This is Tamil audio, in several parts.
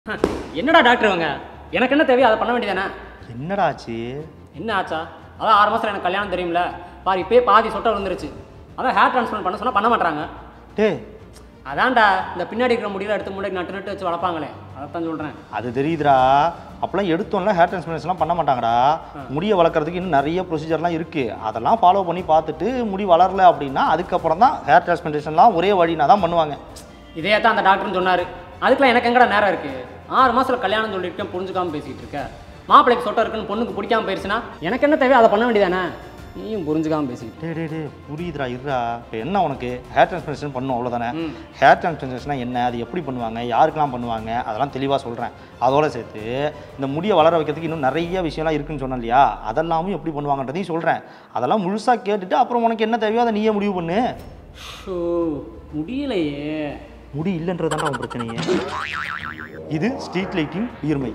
என்னடா டாக்டர் இவங்க எனக்கு என்ன தேவையோ அதை பண்ண வேண்டியதானே என்னடா ஆச்சு என்ன ஆச்சா அதான் ஆறு மாதத்தில் எனக்கு கல்யாணம் தெரியும்ல பாரு இப்போயே பாதி சொட்டை விழுந்துருச்சு அதான் ஹேர் ட்ரான்ஸ்பிளான்ட் பண்ண சொன்னால் பண்ண மாட்டாங்க டேய் அதான்டா இந்த பின்னாடி இருக்கிற முடியல எடுத்து முன்னாடி நட்டு நட்டு வச்சு வளர்ப்பாங்களே அதைத்தான் சொல்கிறேன் அது தெரியுதுடா அப்போலாம் எடுத்தோம்ல ஹேர் டிரான்ஸ்பிளேஷன்லாம் பண்ண மாட்டாங்கடா முடியை வளர்க்குறதுக்கு இன்னும் நிறைய ப்ரொசீஜர்லாம் இருக்குது அதெல்லாம் ஃபாலோ பண்ணி பார்த்துட்டு முடி வளரல அப்படின்னா அதுக்கப்புறம் தான் ஹேர் டிரான்ஸ்பிளேஷன்லாம் ஒரே வழினா தான் பண்ணுவாங்க இதே தான் அந்த டாக்டர்னு சொன்னார் அதுக்கெல்லாம் எனக்கு எங்கடா நேரம் இருக்குது ஆறு மாதத்தில் கல்யாணம் சொல்லியிருக்கேன் புரிஞ்சுக்காம பேசிகிட்டு இருக்க மாப்பிள்ளைக்கு சொட்டை இருக்குன்னு பொண்ணுக்கு பிடிக்காம போயிருச்சுன்னா எனக்கு என்ன தேவையோ அதை பண்ண வேண்டியதானே நீயும் புரிஞ்சுக்காம பேசிக்கிட்டு டே டே டே புரியுதுடா இருடா இப்போ என்ன உனக்கு ஹேர் டிரான்ஸ்பிளேஷன் பண்ணும் அவ்வளோதானே ம். ஹேர் டிரான்ஸ்பிளேஷனா என்ன அது எப்படி பண்ணுவாங்க யாருக்கெல்லாம் பண்ணுவாங்க அதெல்லாம் தெளிவாக சொல்கிறேன் அதோட சேர்த்து இந்த முடியை வளர வைக்கிறதுக்கு இன்னும் நிறைய விஷயம்லாம் இருக்குன்னு சொன்னேன் இல்லையா அதெல்லாமும் எப்படி பண்ணுவாங்கன்றதையும் சொல்கிறேன் அதெல்லாம் முழுசாக கேட்டுட்டு அப்புறம் உனக்கு என்ன தேவையோ அதை நீயே முடிவு பண்ணு ஷோ முடியலையே முடி இல்லைன்றதாண்டா உன் பிரச்சனையே இது ஸ்ட்ரீட் லைட்டிங் உயிர்மை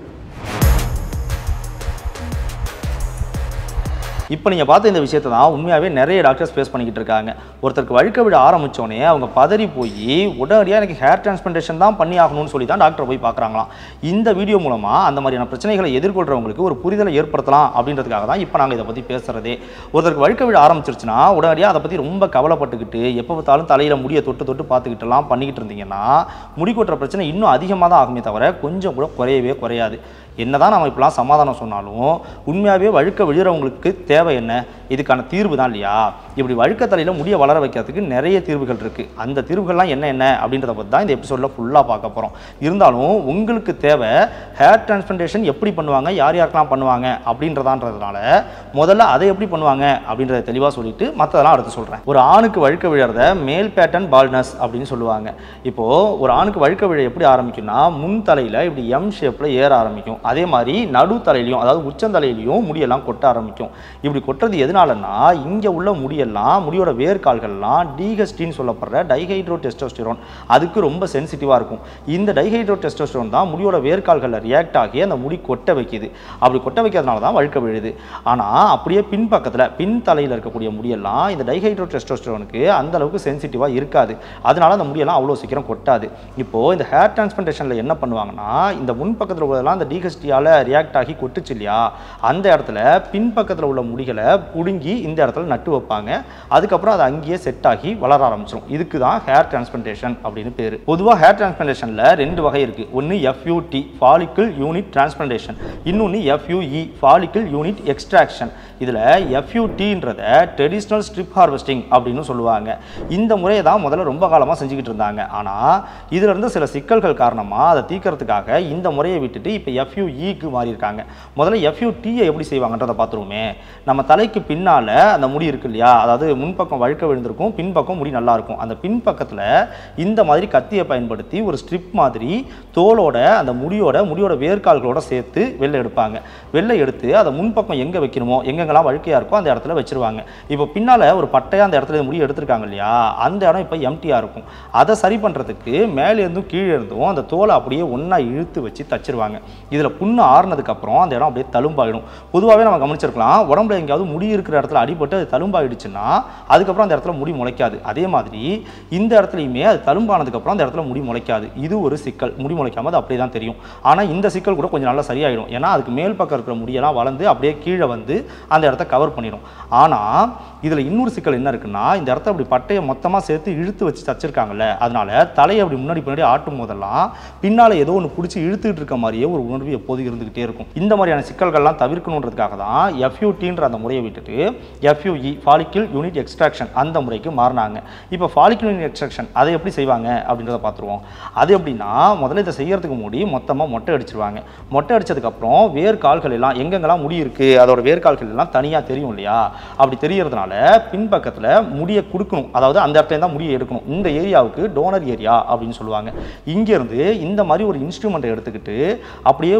இப்போ நீங்கள் பார்த்த இந்த விஷயத்தை தான் உண்மையாகவே நிறைய டாக்டர்ஸ் ஃபேஸ் பண்ணிக்கிட்டு இருக்காங்க ஒருத்தருக்கு வழுக்க விட ஆரம்பித்தோடனே அவங்க பதறி போய் உடனடியாக எனக்கு ஹேர் டிரான்ஸ்பிளேஷன் தான் பண்ணி ஆகணும்னு சொல்லி தான் டாக்டர் போய் பார்க்குறாங்களாம் இந்த வீடியோ மூலமாக அந்த மாதிரியான பிரச்சனைகளை எதிர்கொள்கிறவங்களுக்கு ஒரு புரிதலை ஏற்படுத்தலாம் அப்படின்றதுக்காக தான் இப்போ நாங்கள் இதை பற்றி பேசுகிறதே ஒருத்தருக்கு வழுக்க விட ஆரம்பிச்சிருச்சுன்னா உடனடியாக அதை பற்றி ரொம்ப கவலைப்பட்டுக்கிட்டு எப்போ பார்த்தாலும் தலையில் முடியை தொட்டு தொட்டு பார்த்துக்கிட்டுலாம் பண்ணிக்கிட்டு இருந்தீங்கன்னா முடி கொட்டுற பிரச்சனை இன்னும் அதிகமாக தான் ஆகுமே தவிர கொஞ்சம் கூட குறையவே குறையாது என்னதான் நம்ம இப்படிலாம் சமாதானம் சொன்னாலும் உண்மையாகவே வழுக்க விழுறவங்களுக்கு தேவை என்ன இதுக்கான தீர்வு தான் இல்லையா இப்படி வழுக்க தலையில் முடியை வளர வைக்கிறதுக்கு நிறைய தீர்வுகள் இருக்குது அந்த தீர்வுகள்லாம் என்ன என்ன அப்படின்றத பற்றி தான் இந்த எபிசோடில் ஃபுல்லாக பார்க்க போகிறோம் இருந்தாலும் உங்களுக்கு தேவை ஹேர் டிரான்ஸ்பிளேஷன் எப்படி பண்ணுவாங்க யார் யாருக்கெல்லாம் பண்ணுவாங்க அப்படின்றதான்றதுனால முதல்ல அதை எப்படி பண்ணுவாங்க அப்படின்றத தெளிவாக சொல்லிட்டு மற்றதெல்லாம் அடுத்து சொல்கிறேன் ஒரு ஆணுக்கு வழுக்க விழறத மேல் பேட்டர்ன் பால்னஸ் அப்படின்னு சொல்லுவாங்க இப்போது ஒரு ஆணுக்கு வழுக்க விழ எப்படி ஆரம்பிக்கும்னா முன் தலையில் இப்படி எம் ஷேப்பில் ஏற ஆரம்பிக்கும் அதே மாதிரி நடு தலையிலையும் அதாவது உச்சந்தலையிலையும் முடியெல்லாம் கொட்ட ஆரம்பிக்கும் இப்படி கொட்டுறது எதனாலன்னா இங்கே உள்ள முடியெல்லாம் முடியோட வேர்க்கால்கள்லாம் டீஹெஸ்டின்னு சொல்லப்படுற டைஹைட்ரோ டெஸ்டோஸ்டிரோன் அதுக்கு ரொம்ப சென்சிட்டிவாக இருக்கும் இந்த டைஹைட்ரோ டெஸ்டோஸ்டிரோன் தான் முடியோட வேர்க்கால்களில் ரியாக்ட் ஆகி அந்த முடி கொட்ட வைக்குது அப்படி கொட்ட வைக்கிறதுனால தான் வழுக்க விழுது ஆனால் அப்படியே பின் பக்கத்தில் பின் தலையில் இருக்கக்கூடிய முடியெல்லாம் இந்த டைஹைட்ரோ டெஸ்டோஸ்டிரோனுக்கு அந்த அளவுக்கு சென்சிட்டிவாக இருக்காது அதனால அந்த முடியெல்லாம் அவ்வளோ சீக்கிரம் கொட்டாது இப்போது இந்த ஹேர் டிரான்ஸ்பிளேஷனில் என்ன பண்ணுவாங்கன்னா இந்த முன் பக்கத்தில் உள்ளதெல்லாம் இந்த டீஹெஸ்டியால் ரியாக்ட் ஆகி கொட்டுச்சு இல்லையா அந்த இடத்துல பின் பக்கத்தில் உள்ள முடிகளை பிடுங்கி இந்த இடத்துல நட்டு வைப்பாங்க அதுக்கப்புறம் அது அங்கேயே செட் ஆகி வளர ஆரம்பிச்சிடும் இதுக்கு தான் ஹேர் டிரான்ஸ்பிளேஷன் அப்படின்னு பேர் பொதுவாக ஹேர் டிரான்ஸ்பிளேஷனில் ரெண்டு வகை இருக்குது ஒன்று எஃப்யூடி ஃபாலிக்கிள் யூனிட் டிரான்ஸ்பிளேஷன் இன்னொன்று எஃப்யூஇ ஃபாலிக்கிள் யூனிட் எக்ஸ்ட்ராக்ஷன் இதில் எஃப்யூடின்றத ட்ரெடிஷ்னல் ஸ்ட்ரிப் ஹார்வெஸ்டிங் அப்படின்னு சொல்லுவாங்க இந்த முறையை தான் முதல்ல ரொம்ப காலமாக செஞ்சுக்கிட்டு இருந்தாங்க ஆனால் இதில் இருந்து சில சிக்கல்கள் காரணமாக அதை தீர்க்கறதுக்காக இந்த முறையை விட்டுட்டு இப்போ எஃப்யூஇக்கு மாறி இருக்காங்க முதல்ல எஃப்யூடியை எப்படி செய்வாங்கன்றதை பார்த்துருவோமே நம்ம தலைக்கு பின்னால் அந்த முடி இருக்கு இல்லையா அதாவது முன்பக்கம் வழுக்க விழுந்திருக்கும் பின்பக்கம் முடி நல்லா இருக்கும் அந்த பின்பக்கத்தில் இந்த மாதிரி கத்தியை பயன்படுத்தி ஒரு ஸ்ட்ரிப் மாதிரி தோலோட அந்த முடியோட முடியோட வேர்க்கால்களோட சேர்த்து வெளில எடுப்பாங்க வெளில எடுத்து அதை முன்பக்கம் எங்கே வைக்கணுமோ எங்கெங்கெல்லாம் வழுக்கையாக இருக்கோ அந்த இடத்துல வச்சிருவாங்க இப்போ பின்னால் ஒரு பட்டையாக அந்த இடத்துல முடி எடுத்திருக்காங்க இல்லையா அந்த இடம் இப்போ எம்டியாக இருக்கும் அதை சரி பண்ணுறதுக்கு மேலே இருந்தும் கீழே இருந்தும் அந்த தோலை அப்படியே ஒன்றா இழுத்து வச்சு தச்சிருவாங்க இதில் புண்ணு ஆறுனதுக்கப்புறம் அந்த இடம் அப்படியே தழும்பாயிடும் பொதுவாகவே நம்ம கவனிச்சிருக்கலாம் உடம்புல எங்கேயாவது முடி இருக்கிற இடத்துல அடிபட்டு அது தழும்பாயிடுச்சுன்னா அதுக்கப்புறம் அந்த இடத்துல முடி முளைக்காது அதே மாதிரி இந்த இடத்துலையுமே அது தழும்பானதுக்கப்புறம் அந்த இடத்துல முடி முளைக்காது இது ஒரு சிக்கல் முடி முளைக்காம அது அப்படியே தான் தெரியும் ஆனால் இந்த சிக்கல் கூட கொஞ்சம் நல்லா சரியாயிடும் ஏன்னா அதுக்கு மேல் பக்கம் இருக்கிற முடியெல்லாம் வளர்ந்து அப்படியே கீழே வந்து அந்த இடத்த கவர் பண்ணிடும் ஆனால் இதில் இன்னொரு சிக்கல் என்ன இருக்குன்னா இந்த இடத்த அப்படி பட்டையை மொத்தமாக சேர்த்து இழுத்து வச்சு தச்சிருக்காங்கல்ல அதனால தலையை அப்படி முன்னாடி பின்னாடி ஆட்டும் போதெல்லாம் பின்னால் ஏதோ ஒன்று பிடிச்சி இழுத்துட்டு இருக்க மாதிரியே ஒரு உணர்வு எப்போதும் இருந்துகிட்டே இருக்கும் இந்த மாதிரியான சிக்கல்கள்லாம் தவிர்க்கணுன்றதுக்காக தான் எஃப்யூடின்ற அந்த முறையை விட்டுட்டு எஃப்யூஇ ஃபாலிக்கிள் யூனிட் எக்ஸ்ட்ராக்ஷன் அந்த முறைக்கு மாறினாங்க இப்போ ஃபாலிக்கிள் யூனிட் எக்ஸ்ட்ராக்ஷன் அதை எப்படி செய்வாங்க அப்படின்றத பார்த்துருவோம் அது எப்படின்னா முதல்ல இதை செய்யறதுக்கு முடி மொத்தமாக மொட்டை அடிச்சிருவாங்க மொட்டை அடிச்சதுக்கப்புறம் வேர்க்கால்கள் எல்லாம் எங்கெங்கெல்லாம் முடி இருக்குது அதோட வேர்க்கால்கள் எல்லாம் தனியாக தெரியும் இல்லையா அப்படி தெரியறதுனால பின்பக்கத்தில் முடியை கொடுக்கணும் அதாவது அந்த இடத்துல தான் முடியை எடுக்கணும் இந்த ஏரியாவுக்கு டோனர் ஏரியா அப்படின்னு சொல்லுவாங்க இங்கேருந்து இந்த மாதிரி ஒரு இன்ஸ்ட்ருமெண்ட்டை எடுத்துக்கிட்டு அப்படியே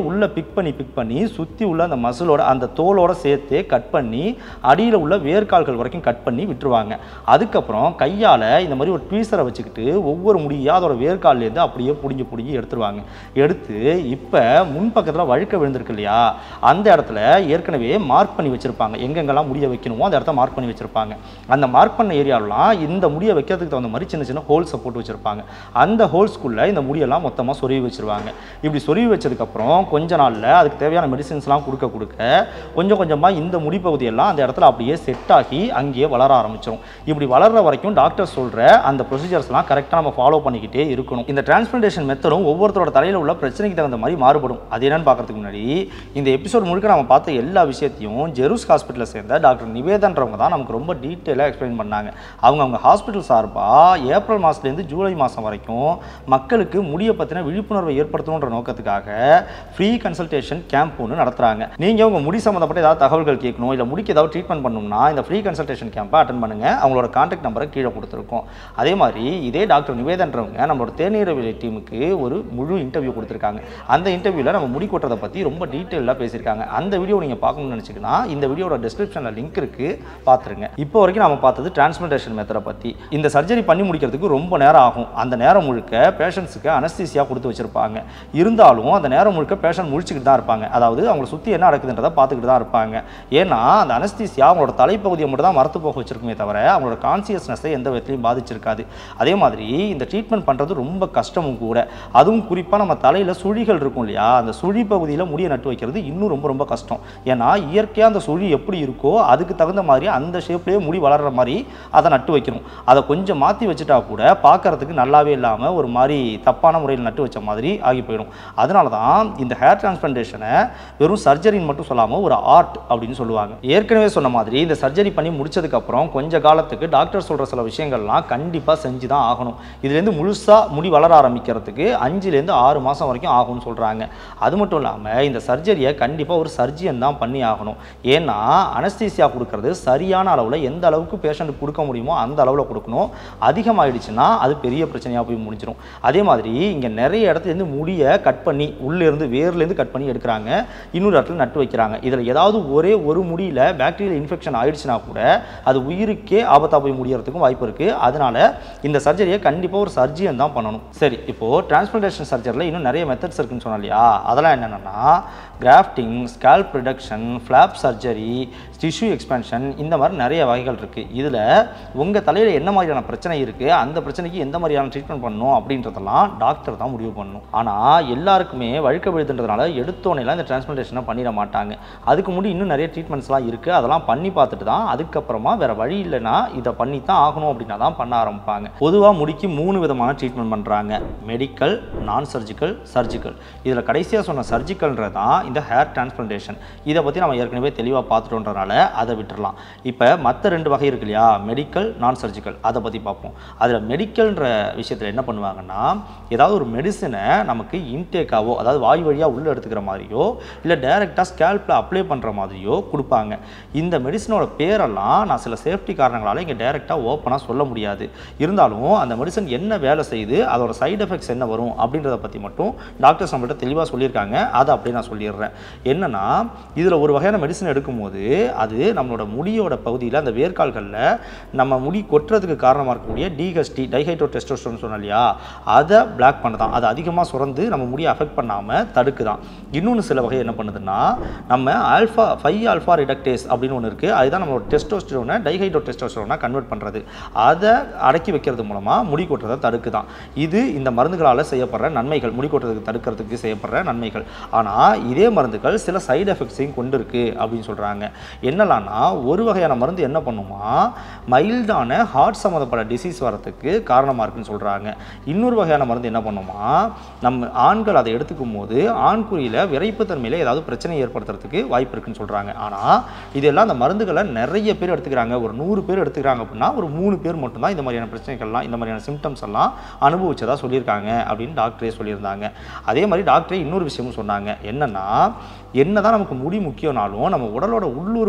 உள்ளே பிக் பண்ணி பிக் பண்ணி சுற்றி உள்ள அந்த மசிலோட அந்த தோலோட சேர்த்து கட் பண்ணி அடியில் உள்ள வேர்க்கால்கள் வரைக்கும் கட் பண்ணி விட்டுருவாங்க அதுக்கப்புறம் கையால் இந்த மாதிரி ஒரு ட்வீசரை வச்சுக்கிட்டு ஒவ்வொரு முடியாக அதோட வேர்க்கால்லேருந்து அப்படியே பிடிங்கி பிடிங்கி எடுத்துருவாங்க எடுத்து இப்போ முன்பக்கத்தில் வழுக்க விழுந்திருக்கு இல்லையா அந்த இடத்துல ஏற்கனவே மார்க் பண்ணி வச்சுருப்பாங்க எங்கெங்கெல்லாம் முடிய வைக்கணுமோ அந்த இடத்த மார்க் பண்ணி வச்சுருப்பாங்க அந்த மார்க் பண்ண ஏரியாலாம் இந்த முடியை வைக்கிறதுக்கு தகுந்த மாதிரி சின்ன சின்ன ஹோல்ஸை போட்டு வச்சுருப்பாங்க அந்த ஹோல்ஸ்குள்ளே இந்த முடியெல்லாம் மொத்தமாக சொருவி வச்சுருவாங்க இப்படி சொருவி வச்சதுக்கப்புறம் கொஞ்ச நாளில் அதுக்கு தேவையான மெடிசின்ஸ்லாம் கொடுக்க கொடுக்க கொஞ்சம் கொஞ்சமாக இந்த முடிப்பகுதியெல்லாம் அந்த இடத்துல அப்படியே செட் ஆகி அங்கேயே வளர ஆரம்பிச்சிடும் இப்படி வளர்ற வரைக்கும் டாக்டர் சொல்கிற அந்த ப்ரொசீஜர்ஸ்லாம் கரெக்டாக நம்ம ஃபாலோ பண்ணிக்கிட்டே இருக்கணும் இந்த டிரான்ஸ்பிளேஷன் மெத்தடும் ஒவ்வொருத்தரோட தலையில் உள்ள பிரச்சனைக்கு தகுந்த மாதிரி மாறுபடும் அது என்னன்னு பார்க்கறதுக்கு முன்னாடி இந்த எபிசோட் முழுக்க நம்ம பார்த்த எல்லா விஷயத்தையும் ஜெருஸ் ஹாஸ்பிட்டலில் சேர்ந்த டாக்டர் நிவேதன்றவங்க தான் நமக்கு ரொம்ப டீட்டெயிலாக எக்ஸ்பிளைன் பண்ணாங்க அவங்க அவங்க ஹாஸ்பிட்டல் சார்பாக ஏப்ரல் மாதத்துலேருந்து ஜூலை மாதம் வரைக்கும் மக்களுக்கு முடியை பற்றின விழிப்புணர்வை ஏற்படுத்தணுன்ற நோக்கத்துக்காக ஃப்ரீ கன்சல்டேஷன் கேம்ப் ஒன்று நடத்துகிறாங்க நீங்கள் உங்கள் முடி சம்மந்தப்பட்ட ஏதாவது தகவல்கள் கேட்கணும் இல்லை முடிக்கு ஏதாவது ட்ரீட்மெண்ட் பண்ணணும்னா இந்த ஃப்ரீ கன்சல்டேஷன் கேம்பை அட்டன் பண்ணுங்கள் அவங்களோட கான்டாக்ட் நம்பரை கீழே கொடுத்துருக்கோம் அதே மாதிரி இதே டாக்டர் நிவேதன்றவங்க நம்மளோட தேநீரவியலை டீமுக்கு ஒரு முழு இன்டர்வியூ கொடுத்துருக்காங்க அந்த இன்டர்வியூவில் நம்ம முடி கொட்டுறதை பற்றி ரொம்ப டீட்டெயிலாக பேசியிருக்காங்க அந்த வீடியோ நீங்கள் பார்க்கணும்னு நினச்சிங்கன்னா இந்த வீடியோட டிஸ்கிரிப்ஷனில் லிங்க் இருக்குது பார்த்துருங்க இப்போ வரைக்கும் நம்ம பார்த்தது டிரான்ஸ்பிளேஷன் மெத்தடை பற்றி இந்த சர்ஜரி பண்ணி முடிக்கிறதுக்கு ரொம்ப நேரம் ஆகும் அந்த நேரம் முழுக்க பேஷண்ட்ஸுக்கு அனஸ்தீசியா கொடுத்து வச்சிருப்பாங்க இருந்தாலும் அந்த நேரம் முழுக்க பேஷண்ட் முழிச்சுக்கிட்டு தான் இருப்பாங்க அதாவது அவங்களை சுற்றி என்ன நடக்குதுன்றதை பார்த்துக்கிட்டு தான் இருப்பாங்க ஏன்னா அந்த அனஸ்தீசியா அவங்களோட தலைப்பகுதியை மட்டும் தான் மரத்து போக வச்சிருக்குமே தவிர அவங்களோட கான்சியஸ்னஸை எந்த விதத்துலையும் பாதிச்சிருக்காது அதே மாதிரி இந்த ட்ரீட்மெண்ட் பண்ணுறது ரொம்ப கஷ்டமும் கூட அதுவும் குறிப்பாக நம்ம தலையில் சுழிகள் இருக்கும் இல்லையா அந்த சுழி பகுதியில் முடியை நட்டு வைக்கிறது இன்னும் ரொம்ப ரொம்ப கஷ்டம் ஏன்னா இயற்கையாக அந்த சுழி எப்படி இருக்கோ அதுக்கு தகுந்த மாதிரி அந்த ஷேப்லேயே முடி வளர்கிற மாதிரி அதை நட்டு வைக்கணும் அதை கொஞ்சம் மாற்றி வச்சுட்டா கூட பார்க்கறதுக்கு நல்லாவே இல்லாமல் ஒரு மாதிரி தப்பான முறையில் நட்டு வச்ச மாதிரி ஆகி போயிடும் அதனால தான் இந்த ஹேர் டிரான்ஸ்பிளண்டேஷனை வெறும் சர்ஜரின்னு மட்டும் சொல்லாமல் ஒரு ஆர்ட் அப்படின்னு சொல்லுவாங்க ஏற்கனவே சொன்ன மாதிரி இந்த சர்ஜரி பண்ணி முடிச்சதுக்கப்புறம் கொஞ்ச காலத்துக்கு டாக்டர் சொல்கிற சில விஷயங்கள்லாம் கண்டிப்பாக செஞ்சு தான் ஆகணும் இதுலேருந்து முழுசாக முடி வளர ஆரம்பிக்கிறதுக்கு அஞ்சுலேருந்து ஆறு மாதம் வரைக்கும் ஆகும்னு சொல்கிறாங்க அது மட்டும் இல்லாமல் இந்த சர்ஜரியை கண்டிப்பாக ஒரு சர்ஜியன் தான் பண்ணி ஆகணும் ஏன்னா அனஸ்தீசியா கொடுக்கறது சரியான அளவில் எந்த அளவுக்கு பேஷண்ட்டுக்கு கொடுக்க முடியுமோ அந்த அளவில் கொடுக்கணும் அதிகமாகிடுச்சுன்னா அது பெரிய பிரச்சனையாக போய் முடிஞ்சிடும் அதே மாதிரி இங்கே நிறைய இடத்துலேருந்து முடியை கட் பண்ணி உள்ளேருந்து வேர்லேருந்து கட் பண்ணி எடுக்கிறாங்க இன்னொரு இடத்துல நட்டு வைக்கிறாங்க இதில் ஏதாவது ஒரே ஒரு முடியில் பாக்டீரியல் இன்ஃபெக்ஷன் ஆயிடுச்சுன்னா கூட அது உயிருக்கே ஆபத்தாக போய் முடியறதுக்கும் வாய்ப்பு இருக்குது அதனால இந்த சர்ஜரியை கண்டிப்பாக ஒரு சர்ஜியன் தான் பண்ணணும் சரி இப்போது டிரான்ஸ்பிளேஷன் சர்ஜரியில் இன்னும் நிறைய மெத்தட்ஸ் இருக்குன்னு சொன்னோம் இல்லையா அதெல்லாம் என்னென்னா grafting scalp reduction flap surgery tissue expansion இந்த மாதிரி நிறைய வகைகள் இருக்குது இதில் உங்கள் தலையில் என்ன மாதிரியான பிரச்சனை இருக்குது அந்த பிரச்சனைக்கு எந்த மாதிரியான ட்ரீட்மெண்ட் பண்ணணும் அப்படின்றதெல்லாம் டாக்டர் தான் முடிவு பண்ணணும் ஆனால் எல்லாருக்குமே வழுக்க விழுதுன்றதுனால எடுத்தோன்னெல்லாம் இந்த டிரான்ஸ்பிளேஷனை பண்ணிட மாட்டாங்க அதுக்கு முன்னாடி இன்னும் நிறைய ட்ரீட்மெண்ட்ஸ்லாம் இருக்குது அதெல்லாம் பண்ணி பார்த்துட்டு தான் அதுக்கப்புறமா வேறு வழி இல்லைன்னா இதை பண்ணி தான் ஆகணும் அப்படின்னா தான் பண்ண ஆரம்பிப்பாங்க பொதுவாக முடிக்கு மூணு விதமான ட்ரீட்மெண்ட் பண்ணுறாங்க மெடிக்கல் நான் சர்ஜிக்கல் சர்ஜிக்கல் இதில் கடைசியாக சொன்ன சர்ஜிக்கல்ன்றது தான் இந்த ஹேர் டிரான்ஸ்பிளண்டேஷன் இதை பற்றி நம்ம ஏற்கனவே தெளிவாக பார்த்துட்டோன்றனால அதை விட்டுறலாம் இப்போ மற்ற ரெண்டு வகை இருக்கு இல்லையா மெடிக்கல் நான் சர்ஜிக்கல் அதை பற்றி பார்ப்போம் அதில் மெடிக்கல்ன்ற விஷயத்தில் என்ன பண்ணுவாங்கன்னா ஏதாவது ஒரு மெடிசனை நமக்கு இன்டேக்காவோ அதாவது வாய் வழியாக உள்ளே எடுத்துக்கிற மாதிரியோ இல்லை டைரெக்டாக ஸ்கேல்பில் அப்ளை பண்ணுற மாதிரியோ கொடுப்பாங்க இந்த மெடிசனோட பேரெல்லாம் நான் சில சேஃப்டி காரணங்களால இங்கே டைரெக்டாக ஓப்பனாக சொல்ல முடியாது இருந்தாலும் அந்த மெடிசன் என்ன வேலை செய்யுது அதோட சைடு எஃபெக்ட்ஸ் என்ன வரும் அப்படின்றத பற்றி மட்டும் டாக்டர்ஸ் நம்மள்ட்ட தெளிவாக சொல்லியிருக்காங்க அதை அப்படியே நான் சொல்லிடுறேன் என்னன்னா இதில் ஒரு வகையான மெடிசன் எடுக்கும்போது அது நம்மளோட முடியோட பகுதியில் அந்த வேர்க்கால்களில் நம்ம முடி கொட்டுறதுக்கு காரணமாக இருக்கக்கூடிய டிஹெச்டி டைஹைட்ரோ டெஸ்டோஸ்டோன் சொன்னோம் இல்லையா அதை பிளாக் பண்ணுதான் அது அதிகமாக சுரந்து நம்ம முடியை அஃபெக்ட் பண்ணாமல் தடுக்குதான் இன்னொன்று சில வகை என்ன பண்ணுதுன்னா நம்ம ஆல்ஃபா ஃபைவ் ஆல்ஃபா ரிடக்டேஸ் அப்படின்னு ஒன்று இருக்குது அதுதான் நம்மளோட டெஸ்டோஸ்டரோனை டைஹைட்ரோ டெஸ்டோஸ்டரோனை கன்வெர்ட் பண்ணுறது அதை அடக்கி வைக்கிறது மூலமாக முடி கொட்டுறதை தடுக்குதான் இது இந்த மருந்துகளால் செய்யப்படுற நன்மைகள் முடி கொட்டுறதுக்கு தடுக்கிறதுக்கு செய்யப்படுற நன்மைகள் ஆனால் இதே மருந்துகள் சில சைடு எஃபெக்ட்ஸையும் கொண்டு இருக்கு அப்படின்னு சொல்கிறாங்க என்னலான்னா ஒரு வகையான மருந்து என்ன பண்ணுமா மைல்டான ஹார்ட் சம்மந்தப்பட்ட டிசீஸ் வரத்துக்கு காரணமாக இருக்குன்னு சொல்கிறாங்க இன்னொரு வகையான மருந்து என்ன பண்ணுமா நம்ம ஆண்கள் அதை எடுத்துக்கும் போது ஆண்குறியில் விரைப்புத்தன்மையில் ஏதாவது பிரச்சனை ஏற்படுத்துறதுக்கு வாய்ப்பு இருக்குன்னு சொல்கிறாங்க ஆனால் இதெல்லாம் அந்த மருந்துகளை நிறைய பேர் எடுத்துக்கிறாங்க ஒரு நூறு பேர் எடுத்துக்கிறாங்க அப்படின்னா ஒரு மூணு பேர் மட்டும்தான் இந்த மாதிரியான பிரச்சனைகள்லாம் இந்த மாதிரியான சிம்டம்ஸ் எல்லாம் அனுபவிச்சதா சொல்லியிருக்காங்க அப்படின்னு டாக்டரே சொல்லியிருந்தாங்க அதே மாதிரி டாக்டரே இன்னொரு விஷயமும் சொன்னாங்க என்னன்னா என்னதான் நமக்கு முடி முக்கியம்னாலும் நம்ம உடலோட உள்ளுறுப்பு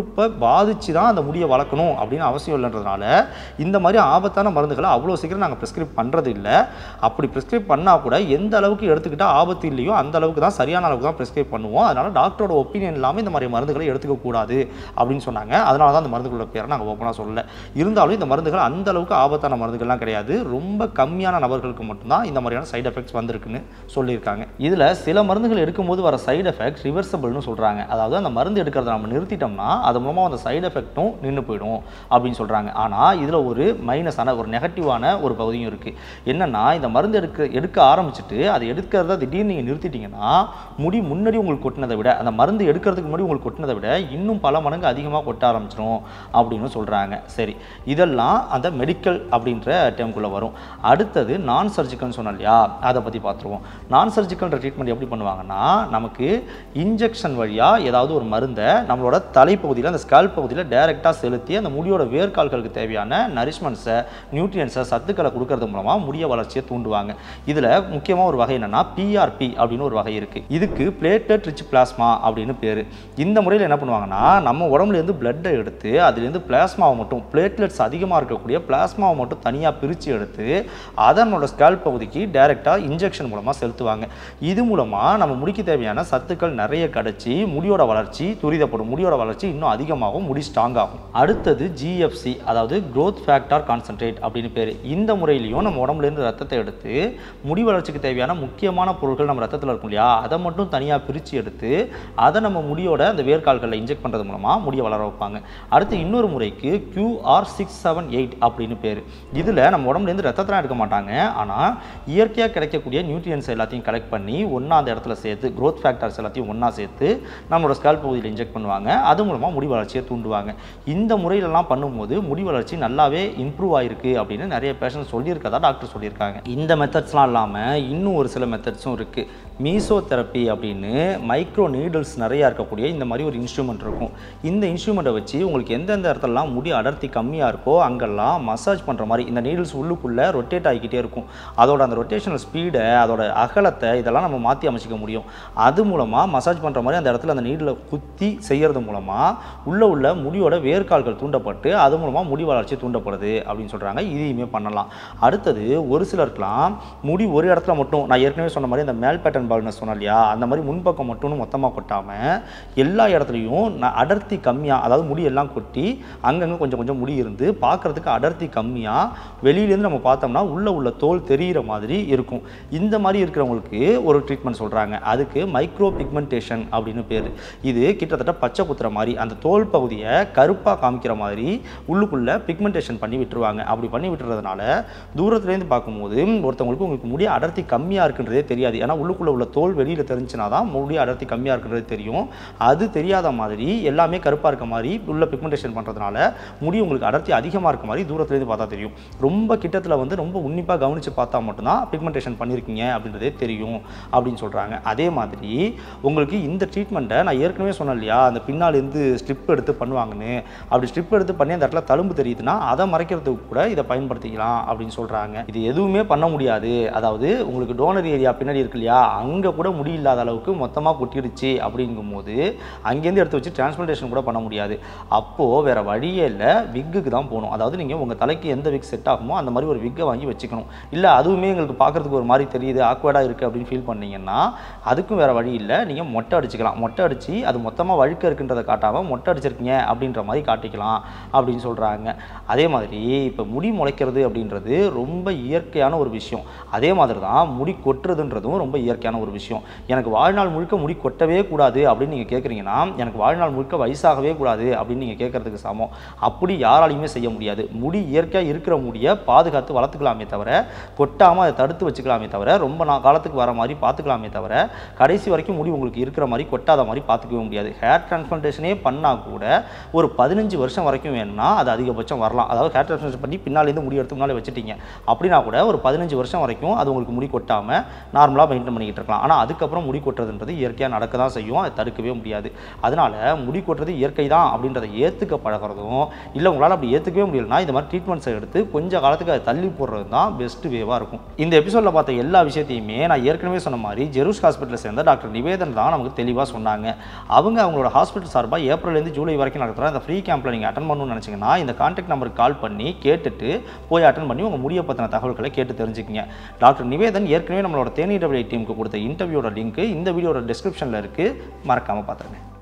உறுப்பை பாதிச்சு தான் அந்த முடியை வளர்க்கணும் அப்படின்னு அவசியம் இல்லைன்றதுனால இந்த மாதிரி ஆபத்தான மருந்துகளை அவ்வளோ சீக்கிரம் நாங்கள் ப்ரிஸ்கிரைப் பண்ணுறது இல்லை அப்படி ப்ரிஸ்கிரைப் பண்ணால் கூட எந்த அளவுக்கு எடுத்துக்கிட்டால் ஆபத்து இல்லையோ அந்த அளவுக்கு தான் சரியான அளவுக்கு தான் ப்ரிஸ்கிரைப் பண்ணுவோம் அதனால் டாக்டரோட ஒப்பீனியன் இல்லாமல் இந்த மாதிரி மருந்துகளை எடுத்துக்க கூடாது அப்படின்னு சொன்னாங்க அதனால தான் அந்த மருந்துகளோட பேரை நாங்கள் ஓப்பனாக சொல்லல இருந்தாலும் இந்த மருந்துகள் அந்த அளவுக்கு ஆபத்தான மருந்துகள்லாம் கிடையாது ரொம்ப கம்மியான நபர்களுக்கு மட்டும்தான் இந்த மாதிரியான சைடு எஃபெக்ட்ஸ் வந்திருக்குன்னு சொல்லியிருக்காங்க இதில் சில மருந்துகள் எடுக்கும்போது வர சைடு எஃபெக்ட் ரிவர்சபிள்னு சொல்கிறாங்க அதாவது அந்த மருந்து எடுக்கிறத நம்ம நிறுத்திட்டோம்னா அது மூலமாக அந்த சைடு எஃபெக்ட்டும் நின்று போயிடும் அப்படின்னு சொல்கிறாங்க ஆனால் இதில் ஒரு மைனஸான ஒரு நெகட்டிவான ஒரு பகுதியும் இருக்குது என்னென்னா இந்த மருந்து எடுக்க எடுக்க ஆரம்பிச்சுட்டு அதை எடுக்கிறத திடீர்னு நீங்கள் நிறுத்திட்டீங்கன்னா முடி முன்னாடி உங்களுக்கு கொட்டினதை விட அந்த மருந்து எடுக்கிறதுக்கு முன்னாடி உங்களுக்கு கொட்டினதை விட இன்னும் பல மடங்கு அதிகமாக கொட்ட ஆரம்பிச்சிடும் அப்படின்னு சொல்கிறாங்க சரி இதெல்லாம் அந்த மெடிக்கல் அப்படின்ற டேம்குள்ளே வரும் அடுத்தது நான் சர்ஜிக்கல்னு சொன்னோம் இல்லையா அதை பற்றி பார்த்துருவோம் நான் சர்ஜிக்கல் ட்ரீட்மெண்ட் எப்படி பண்ணுவாங்கன்னா நமக்கு இன்ஜெக்ஷன் வழியாக ஏதாவது ஒரு மருந்தை நம்மளோட தலைப்பகுதியில் அந்த ஸ்கால் பகுதியில் டைரெக்டாக செலுத்தி அந்த முடியோட வேர்க்கால்களுக்கு தேவையான நரிஷ்மெண்ட்ஸை நியூட்ரியன்ஸை சத்துக்களை கொடுக்கறது மூலமாக முடிய வளர்ச்சியை தூண்டுவாங்க இதில் முக்கியமாக ஒரு வகை என்னென்னா பிஆர்பி அப்படின்னு ஒரு வகை இருக்குது இதுக்கு பிளேட்டட் ரிச் பிளாஸ்மா அப்படின்னு பேர் இந்த முறையில் என்ன பண்ணுவாங்கன்னா நம்ம உடம்புலேருந்து பிளட்டை எடுத்து அதுலேருந்து பிளாஸ்மாவை மட்டும் பிளேட்லெட்ஸ் அதிகமாக இருக்கக்கூடிய பிளாஸ்மாவை மட்டும் தனியாக பிரித்து எடுத்து அதனோட ஸ்கால் பகுதிக்கு டைரெக்டாக இன்ஜெக்ஷன் மூலமாக செலுத்துவாங்க இது மூலமாக நம்ம முடிக்கு தேவையான சத்துக்கள் நிறைய கிடச்சி முடியோட வளர்ச்சி துரிதப்படும் முடியோட வளர்ச்சி இன்னும் அதிகமாகும் முடி ஸ்ட்ராங் ஆகும் அடுத்தது ஜிஎஃப்சி அதாவது growth ஃபேக்டர் கான்சன்ட்ரேட் அப்படின்னு பேர் இந்த முறையிலையும் நம்ம உடம்புலேருந்து ரத்தத்தை எடுத்து முடி வளர்ச்சிக்கு தேவையான முக்கியமான பொருட்கள் நம்ம ரத்தத்தில் இருக்கும் இல்லையா அதை மட்டும் தனியாக பிரித்து எடுத்து அதை நம்ம முடியோட அந்த வேர்க்கால்களில் இன்ஜெக்ட் பண்ணுறது மூலமாக முடியை வளர வைப்பாங்க அடுத்து இன்னொரு முறைக்கு QR சிக்ஸ் செவன் எயிட் அப்படின்னு பேர் இதில் நம்ம உடம்புலேருந்து ரத்தத்தெல்லாம் எடுக்க மாட்டாங்க ஆனால் இயற்கையாக கிடைக்கக்கூடிய நியூட்ரியன்ஸ் எல்லாத்தையும் கலெக்ட் பண்ணி ஒன்றா அந்த இடத்துல சேர்த்து growth ஃபேக்டர்ஸ் எல்லாத்தையும் ஒன்றா சேர்த்து நம்மளோட ஸ்கால் பகுதியில் இன்ஜெக்ட் பண்ணுவாங்க அது மூலமாக முடி வளர்ச்சியை தூண்டுவாங்க இந்த முறையிலலாம் பண்ணும்போது முடி வளர்ச்சி நல்லாவே இம்ப்ரூவ் ஆயிருக்கு அப்படின்னு நிறைய பேஷண்ட் சொல்லியிருக்கதா டாக்டர் சொல்லியிருக்காங்க இந்த மெத்தட்ஸ்லாம் இல்லாமல் இன்னும் ஒரு சில மெத்தட்ஸும் இருக்குது மீசோ தெரப்பி அப்படின்னு மைக்ரோ நீடில்ஸ் நிறையா இருக்கக்கூடிய இந்த மாதிரி ஒரு இன்ஸ்ட்ருமெண்ட் இருக்கும் இந்த இன்ஸ்ட்ருமெண்ட்டை வச்சு உங்களுக்கு எந்தெந்த இடத்துலலாம் முடி அடர்த்தி கம்மியாக இருக்கோ அங்கெல்லாம் மசாஜ் பண்ணுற மாதிரி இந்த நீடில்ஸ் உள்ளுக்குள்ளே ரொட்டேட் ஆகிக்கிட்டே இருக்கும் அதோட அந்த ரொட்டேஷனல் ஸ்பீடை அதோட அகலத்தை இதெல்லாம் நம்ம மாற்றி அமைச்சிக்க முடியும் அது மூலமாக மசாஜ் பண்ணுற மாதிரி அந்த இடத்துல அந்த நீடில் குத்தி செய்கிறது மூலமாக உள்ள உள்ள முடியோட வேர்க்கால்கள் தூண்டப்பட்டு அது மூலமாக முடி வளர்ச்சி தூண்டப்படுது அப்படின்னு சொல்கிறாங்க இதையுமே பண்ணலாம் அடுத்தது ஒரு சிலருக்குலாம் முடி ஒரு இடத்துல மட்டும் நான் ஏற்கனவே சொன்ன மாதிரி இந்த மேல் பேட்டர்ன் பால்னஸ் சொன்னேன் இல்லையா அந்த மாதிரி முன்பக்கம் மட்டும் மொத்தமாக கொட்டாமல் எல்லா இடத்துலையும் நான் அடர்த்தி கம்மியாக அதாவது முடி எல்லாம் கொட்டி அங்கங்கே கொஞ்சம் கொஞ்சம் முடி இருந்து பார்க்குறதுக்கு அடர்த்தி கம்மியாக வெளியிலேருந்து நம்ம பார்த்தோம்னா உள்ள உள்ள தோல் தெரிகிற மாதிரி இருக்கும் இந்த மாதிரி இருக்கிறவங்களுக்கு ஒரு ட்ரீட்மெண்ட் சொல்கிறாங்க அதுக்கு மைக்ரோ பிக்மெண்டேஷன் அப்படின்னு பேர் இது கிட்டத்தட்ட பச்சை குத்துற மாதிரி அந்த தோல் பகுதியை கருப்பாக காமிக்கிற மாதிரி உள்ளுக்குள்ளே பிக்மெண்டேஷன் பண்ணி விட்டுருவாங்க அப்படி பண்ணி விட்டுறதுனால தூரத்துலேருந்து பார்க்கும்போது ஒருத்தவங்களுக்கு உங்களுக்கு முடி அடர்த்தி கம்மியாக இருக்குன்றதே தெரியாது ஏன்னா உள்ளுக்குள்ளே உள்ள தோல் வெளியில் தெரிஞ்சுனா தான் முடி அடர்த்தி கம்மியாக இருக்குன்றது தெரியும் அது தெரியாத மாதிரி எல்லாமே கருப்பாக இருக்க மாதிரி உள்ள பிக்மெண்டேஷன் பண்ணுறதுனால முடி உங்களுக்கு அடர்த்தி அதிகமாக இருக்க மாதிரி தூரத்துலேருந்து பார்த்தா தெரியும் ரொம்ப கிட்டத்தில் வந்து ரொம்ப உன்னிப்பாக கவனித்து பார்த்தா மட்டும்தான் பிக்மெண்டேஷன் பண்ணியிருக்கீங்க அப்படின்றதே தெரியும் அப்படின்னு சொல்கிறாங்க அதே மாதிரி உங்களுக்கு இந்த ட்ரீட்மெண்ட்டை நான் ஏற்கனவே சொன்னேன் இல்லையா அந்த பின்னாலேருந்து ஸ்ட்ரிப் எடுத்து பண்ணுவாங்கன்னு அப்படி ஸ்ட்ரிப் எடுத்து பண்ணி அந்த இடத்துல தழும்பு தெரியுதுன்னா அதை மறைக்கிறதுக்கு கூட இதை பயன்படுத்திக்கலாம் அப்படின்னு சொல்கிறாங்க இது எதுவுமே பண்ண முடியாது அதாவது உங்களுக்கு டோனர் ஏரியா பின்னாடி இருக்கு இல்லையா அங்கே கூட முடி இல்லாத அளவுக்கு மொத்தமாக கொட்டிடுச்சு அப்படிங்கும்போது அங்கேருந்து எடுத்து வச்சு டிரான்ஸ்பிளேஷன் கூட பண்ண முடியாது அப்போது வேறு வழியே இல்லை விக்குக்கு தான் போகணும் அதாவது நீங்கள் உங்கள் தலைக்கு எந்த விக் செட் ஆகுமோ அந்த மாதிரி ஒரு விக்கை வாங்கி வச்சுக்கணும் இல்லை அதுவுமே எங்களுக்கு பார்க்குறதுக்கு ஒரு மாதிரி தெரியுது ஆக்வர்டாக இருக்குது அப்படின்னு ஃபீல் பண்ணீங்கன்னா அதுக்கும் வேறு வழி இல்லை நீங்கள் மொட்டை அடிச்சுக்கலாம் மொட்டை அடித்து அது மொத்தமாக வழுக்க இருக்குன்றதை காட்டாமல் மொட்டை அடிச்சிருக்கீங்க அப்படின்ற மாதிரி காட்டிக்கலாம் அப்படின்னு சொல்கிறாங்க அதே மாதிரி இப்போ முடி முளைக்கிறது அப்படின்றது ரொம்ப இயற்கையான ஒரு விஷயம் அதே மாதிரி தான் முடி கொட்டுறதுன்றதும் ரொம்ப இயற்கையான ஒரு விஷயம் எனக்கு வாழ்நாள் முழுக்க முடி கொட்டவே கூடாது அப்படின்னு நீங்கள் கேட்குறீங்கன்னா எனக்கு வாழ்நாள் முழுக்க வயசாகவே கூடாது அப்படின்னு நீங்கள் கேட்குறதுக்கு சமம் அப்படி யாராலையுமே செய்ய முடியாது முடி இயற்கையாக இருக்கிற முடியை பாதுகாத்து வளர்த்துக்கலாமே தவிர கொட்டாமல் அதை தடுத்து வச்சுக்கலாமே தவிர ரொம்ப நான் காலத்துக்கு வர மாதிரி பார்த்துக்கலாமே தவிர கடைசி வரைக்கும் முடி உங்களுக்கு இருக்கிற மாதிரி கொட்டாத மாதிரி பார்த்துக்கவே முடியாது ஹேர் டிரான்ஸ்பிளான்டேஷனே பண்ணால் கூட ஒரு பதினஞ்சு வருஷம் வரைக்கும் வேணும்னா அது அதிகபட்சம் வரலாம் அதாவது ஹேர் டிரான்ஸ்பிளான்டேஷன் பண்ணி பின்னாலேருந்து முடி எடுத்து முன்னாலே வச்சுட்டீங்க அப்படின்னா கூட ஒரு பதினஞ்சு வருஷம் வரைக்கும் அது உங்களுக்கு முடி கொட்டாமல் நார்மலாக மெயின்டைன் பண்ணிக்கிட்டு பண்ணிட்டு இருக்கலாம் ஆனால் அதுக்கப்புறம் முடி கொட்டுறதுன்றது இயற்கையாக நடக்க தான் செய்யும் அதை தடுக்கவே முடியாது அதனால முடி கொட்டுறது இயற்கை தான் அப்படின்றத ஏற்றுக்க பழகிறதும் இல்லை உங்களால் அப்படி ஏற்றுக்கவே முடியலனா இந்த மாதிரி ட்ரீட்மெண்ட்ஸை எடுத்து கொஞ்ச காலத்துக்கு அதை தள்ளி போடுறது தான் பெஸ்ட் வேவாக இருக்கும் இந்த எபிசோடில் பார்த்த எல்லா விஷயத்தையுமே நான் ஏற்கனவே சொன்ன மாதிரி ஜெருஸ் ஹாஸ்பிட்டலில் சேர்ந்த டாக்டர் நிவேதன் தான் நமக்கு தெளிவாக சொன்னாங்க அவங்க அவங்களோட ஹாஸ்பிட்டல் சார்பாக ஏப்ரல்லேருந்து ஜூலை வரைக்கும் நடத்துகிற அந்த ஃப்ரீ கேம்பில் நீங்கள் அட்டன் பண்ணணும்னு நினச்சிங்கன்னா இந்த கான்டாக்ட் நம்பருக்கு கால் பண்ணி கேட்டுட்டு போய் அட்டன் பண்ணி உங்கள் முடிய பற்றின தகவல்களை கேட்டு தெரிஞ்சுக்கங்க டாக்டர் நிவேதன் ஏற்கனவே நம்மளோட தேனி டபிள்யூ டீமுக்கு கொடுத்த இன்டர்வியூட லிங்க் இந்த வீடியோட டிஸ்கிரிப்ஷனில் இருக்குது மறக்காமல் பார்த்துருங்க